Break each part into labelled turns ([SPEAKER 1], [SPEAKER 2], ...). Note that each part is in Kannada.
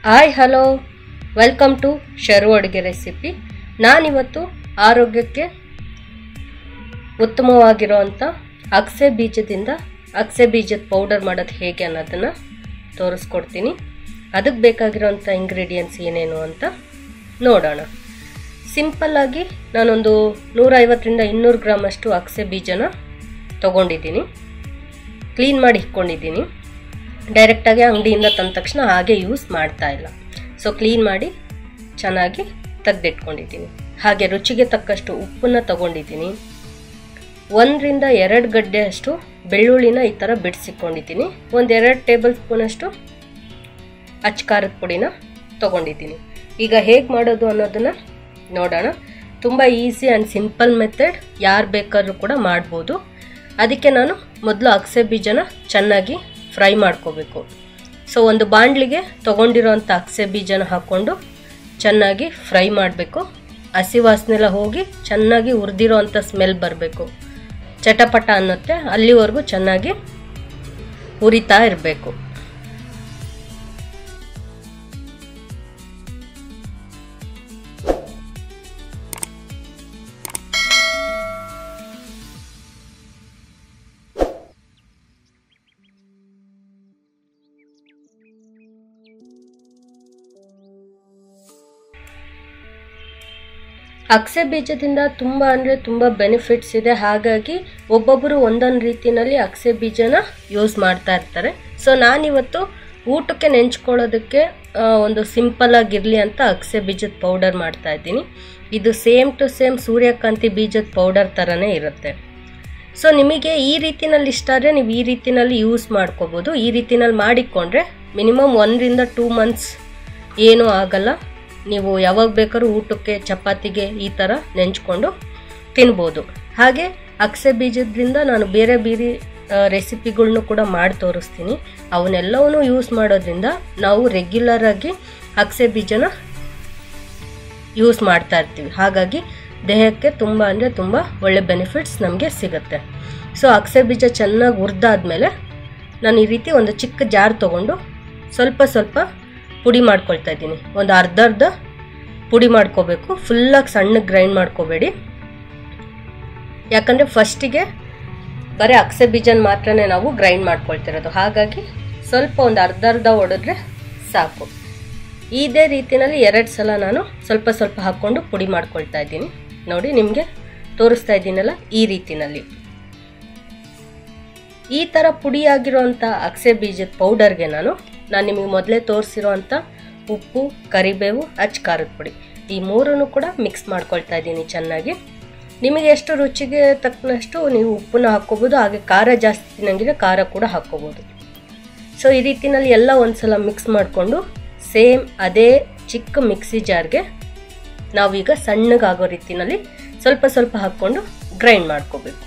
[SPEAKER 1] hi hello welcome to Sharu ಅಡುಗೆ ರೆಸಿಪಿ ನಾನಿವತ್ತು ಆರೋಗ್ಯಕ್ಕೆ ಉತ್ತಮವಾಗಿರೋವಂಥ ಅಗಸೆ ಬೀಜದಿಂದ ಅಗಸೆ ಬೀಜದ ಪೌಡರ್ ಮಾಡೋದು ಹೇಗೆ ಅನ್ನೋದನ್ನು ತೋರಿಸ್ಕೊಡ್ತೀನಿ ಅದಕ್ಕೆ ಬೇಕಾಗಿರೋಂಥ ಇಂಗ್ರೀಡಿಯೆಂಟ್ಸ್ ಏನೇನು ಅಂತ ನೋಡೋಣ ಸಿಂಪಲ್ಲಾಗಿ ನಾನೊಂದು ನೂರೈವತ್ತರಿಂದ ಇನ್ನೂರು ಗ್ರಾಮಷ್ಟು ಅಗಸೆ ಬೀಜನ ತೊಗೊಂಡಿದ್ದೀನಿ ಕ್ಲೀನ್ ಮಾಡಿ ಇಟ್ಕೊಂಡಿದ್ದೀನಿ ಡೈರೆಕ್ಟಾಗಿ ಅಂಗಡಿಯಿಂದ ತಂದ ತಕ್ಷಣ ಹಾಗೆ ಯೂಸ್ ಮಾಡ್ತಾ ಇಲ್ಲ ಸೊ ಕ್ಲೀನ್ ಮಾಡಿ ಚೆನ್ನಾಗಿ ತೆಗೆದಿಟ್ಕೊಂಡಿದ್ದೀನಿ ಹಾಗೆ ರುಚಿಗೆ ತಕ್ಕಷ್ಟು ಉಪ್ಪನ್ನು ತಗೊಂಡಿದ್ದೀನಿ ಒಂದರಿಂದ ಎರಡು ಗಡ್ಡೆಯಷ್ಟು ಬೆಳ್ಳುಳ್ಳಿನ ಈ ಥರ ಬಿಡಿಸಿಕೊಂಡಿದ್ದೀನಿ ಒಂದು ಎರಡು ಟೇಬಲ್ ಸ್ಪೂನಷ್ಟು ಅಚ್ಚ ಖಾರದ ಪುಡಿನ ತೊಗೊಂಡಿದ್ದೀನಿ ಈಗ ಹೇಗೆ ಮಾಡೋದು ಅನ್ನೋದನ್ನು ನೋಡೋಣ ತುಂಬ ಈಸಿ ಆ್ಯಂಡ್ ಸಿಂಪಲ್ ಮೆಥಡ್ ಯಾರು ಬೇಕಾದ್ರೂ ಕೂಡ ಮಾಡ್ಬೋದು ಅದಕ್ಕೆ ನಾನು ಮೊದಲು ಅಗಸೆ ಬೀಜನ ಚೆನ್ನಾಗಿ ಫ್ರೈ ಮಾಡ್ಕೋಬೇಕು ಸೊ ಒಂದು ಬಾಣಲಿಗೆ ತೊಗೊಂಡಿರೋಂಥ ಅಗಸೆ ಬೀಜನ ಹಾಕ್ಕೊಂಡು ಚೆನ್ನಾಗಿ ಫ್ರೈ ಮಾಡಬೇಕು ಹಸಿ ವಾಸನೆಲ್ಲ ಹೋಗಿ ಚೆನ್ನಾಗಿ ಹುರಿದಿರೋ ಅಂಥ ಸ್ಮೆಲ್ ಬರಬೇಕು ಚಟಪಟ ಅನ್ನತ್ತೆ ಅಲ್ಲಿವರೆಗೂ ಚೆನ್ನಾಗಿ ಹುರಿತಾ ಇರಬೇಕು ಅಗಸೆ ಬೀಜದಿಂದ ತುಂಬ ಅಂದರೆ ತುಂಬ ಬೆನಿಫಿಟ್ಸ್ ಇದೆ ಹಾಗಾಗಿ ಒಬ್ಬೊಬ್ಬರು ಒಂದೊಂದು ರೀತಿಯಲ್ಲಿ ಅಗಸೆ ಬೀಜನ ಯೂಸ್ ಮಾಡ್ತಾ ಇರ್ತಾರೆ ಸೊ ನಾನಿವತ್ತು ಊಟಕ್ಕೆ ನೆಂಚ್ಕೊಳ್ಳೋದಕ್ಕೆ ಒಂದು ಸಿಂಪಲ್ ಆಗಿರಲಿ ಅಂತ ಅಗಸೆ ಬೀಜದ ಪೌಡರ್ ಮಾಡ್ತಾ ಇದ್ದೀನಿ ಇದು ಸೇಮ್ ಟು ಸೇಮ್ ಸೂರ್ಯಕಾಂತಿ ಬೀಜದ ಪೌಡರ್ ಥರನೇ ಇರುತ್ತೆ ಸೊ ನಿಮಗೆ ಈ ರೀತಿನಲ್ಲಿ ಇಷ್ಟ ಆದರೆ ನೀವು ಈ ರೀತಿನಲ್ಲಿ ಯೂಸ್ ಮಾಡ್ಕೋಬೋದು ಈ ರೀತಿನಲ್ಲಿ ಮಾಡಿಕೊಂಡ್ರೆ ಮಿನಿಮಮ್ ಒಂದರಿಂದ ಟೂ ಮಂತ್ಸ್ ಏನೂ ಆಗಲ್ಲ ನೀವು ಯಾವಾಗ ಬೇಕಾದ್ರೂ ಊಟಕ್ಕೆ ಚಪಾತಿಗೆ ಈ ಥರ ನೆಂಚ್ಕೊಂಡು ತಿನ್ಬೋದು ಹಾಗೆ ಅಗಸೆ ಬೀಜದಿಂದ ನಾನು ಬೇರೆ ಬೇರೆ ರೆಸಿಪಿಗಳ್ನು ಕೂಡ ಮಾಡಿ ತೋರಿಸ್ತೀನಿ ಅವನ್ನೆಲ್ಲವನ್ನೂ ಯೂಸ್ ಮಾಡೋದ್ರಿಂದ ನಾವು ರೆಗ್ಯುಲರ್ ಆಗಿ ಅಗಸೆ ಬೀಜನ ಯೂಸ್ ಮಾಡ್ತಾ ಇರ್ತೀವಿ ಹಾಗಾಗಿ ದೇಹಕ್ಕೆ ತುಂಬ ಅಂದರೆ ತುಂಬ ಒಳ್ಳೆ ಬೆನಿಫಿಟ್ಸ್ ನಮಗೆ ಸಿಗುತ್ತೆ ಸೊ ಅಗಸೆ ಬೀಜ ಚೆನ್ನಾಗಿ ಹುರಿದಾದ್ಮೇಲೆ ನಾನು ಈ ರೀತಿ ಒಂದು ಚಿಕ್ಕ ಜಾರ್ ತೊಗೊಂಡು ಸ್ವಲ್ಪ ಸ್ವಲ್ಪ ಪುಡಿ ಮಾಡ್ಕೊಳ್ತಾ ಇದ್ದೀನಿ ಒಂದು ಅರ್ಧ ಅರ್ಧ ಪುಡಿ ಮಾಡ್ಕೋಬೇಕು ಫುಲ್ಲಾಗಿ ಸಣ್ಣಗೆ ಗ್ರೈಂಡ್ ಮಾಡ್ಕೋಬೇಡಿ ಯಾಕಂದರೆ ಫಸ್ಟಿಗೆ ಬರೀ ಅಗಸೆ ಬೀಜನ ಮಾತ್ರನೇ ನಾವು ಗ್ರೈಂಡ್ ಮಾಡ್ಕೊಳ್ತಿರೋದು ಹಾಗಾಗಿ ಸ್ವಲ್ಪ ಒಂದು ಅರ್ಧ ಅರ್ಧ ಹೊಡೆದ್ರೆ ಸಾಕು ಇದೇ ರೀತಿಯಲ್ಲಿ ಎರಡು ಸಲ ನಾನು ಸ್ವಲ್ಪ ಸ್ವಲ್ಪ ಹಾಕ್ಕೊಂಡು ಪುಡಿ ಮಾಡ್ಕೊಳ್ತಾ ಇದ್ದೀನಿ ನೋಡಿ ನಿಮಗೆ ತೋರಿಸ್ತಾ ಇದ್ದೀನಲ್ಲ ಈ ರೀತಿನಲ್ಲಿ ಈ ಥರ ಪುಡಿಯಾಗಿರೋಂಥ ಅಗಸೆ ಬೀಜದ ಪೌಡರ್ಗೆ ನಾನು ನಾನು ನಿಮಗೆ ಮೊದಲೇ ತೋರಿಸಿರೋ ಅಂಥ ಉಪ್ಪು ಕರಿಬೇವು ಅಚ್ಚ ಖಾರದ ಪುಡಿ ಈ ಮೂರನ್ನು ಕೂಡ ಮಿಕ್ಸ್ ಮಾಡ್ಕೊಳ್ತಾ ಇದ್ದೀನಿ ಚೆನ್ನಾಗಿ ನಿಮಗೆ ಎಷ್ಟು ರುಚಿಗೆ ತಕ್ಕನಷ್ಟು ನೀವು ಉಪ್ಪನ್ನ ಹಾಕ್ಕೋಬೋದು ಹಾಗೆ ಖಾರ ಜಾಸ್ತಿ ತಿನ್ನಂಗಿದ್ರೆ ಖಾರ ಕೂಡ ಹಾಕ್ಕೋಬೋದು ಸೊ ಈ ರೀತಿನಲ್ಲಿ ಎಲ್ಲ ಒಂದ್ಸಲ ಮಿಕ್ಸ್ ಮಾಡಿಕೊಂಡು ಸೇಮ್ ಅದೇ ಚಿಕ್ಕ ಮಿಕ್ಸಿ ಜಾರ್ಗೆ ನಾವೀಗ ಸಣ್ಣಗಾಗೋ ರೀತಿನಲ್ಲಿ ಸ್ವಲ್ಪ ಸ್ವಲ್ಪ ಹಾಕ್ಕೊಂಡು ಗ್ರೈಂಡ್ ಮಾಡ್ಕೋಬೇಕು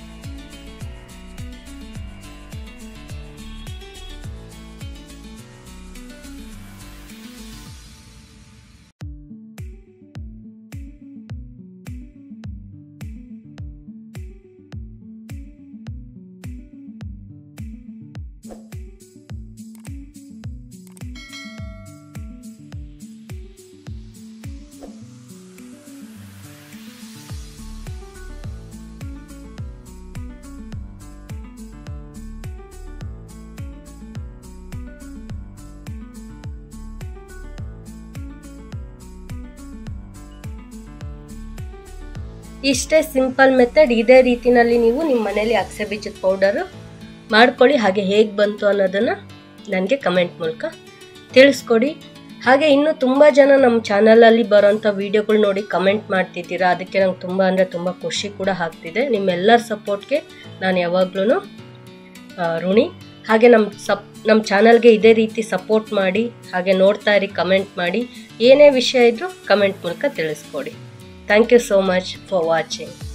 [SPEAKER 1] ಇಷ್ಟೇ ಸಿಂಪಲ್ ಮೆಥಡ್ ಇದೇ ರೀತಿನಲ್ಲಿ ನೀವು ನಿಮ್ಮ ಮನೇಲಿ ಅಗಸೆ ಬೀಜದ ಪೌಡರು ಮಾಡ್ಕೊಳ್ಳಿ ಹಾಗೆ ಹೇಗೆ ಬಂತು ಅನ್ನೋದನ್ನು ನನಗೆ ಕಮೆಂಟ್ ಮೂಲಕ ತಿಳಿಸ್ಕೊಡಿ ಹಾಗೆ ಇನ್ನೂ ತುಂಬ ಜನ ನಮ್ಮ ಚಾನಲಲ್ಲಿ ಬರೋಂಥ ವೀಡಿಯೋಗಳು ನೋಡಿ ಕಮೆಂಟ್ ಮಾಡ್ತಿದ್ದೀರಾ ಅದಕ್ಕೆ ನಂಗೆ ತುಂಬ ಅಂದರೆ ತುಂಬ ಖುಷಿ ಕೂಡ ಆಗ್ತಿದೆ ನಿಮ್ಮೆಲ್ಲರ ಸಪೋರ್ಟ್ಗೆ ನಾನು ಯಾವಾಗ್ಲೂ ಋಣಿ ಹಾಗೆ ನಮ್ಮ ಸಪ್ ನಮ್ಮ ಚಾನಲ್ಗೆ ಇದೇ ರೀತಿ ಸಪೋರ್ಟ್ ಮಾಡಿ ಹಾಗೆ ನೋಡ್ತಾ ಇರಿ ಕಮೆಂಟ್ ಮಾಡಿ ಏನೇ ವಿಷಯ ಇದ್ದರೂ ಕಮೆಂಟ್ ಮೂಲಕ ತಿಳಿಸ್ಕೊಡಿ thank you so much for watching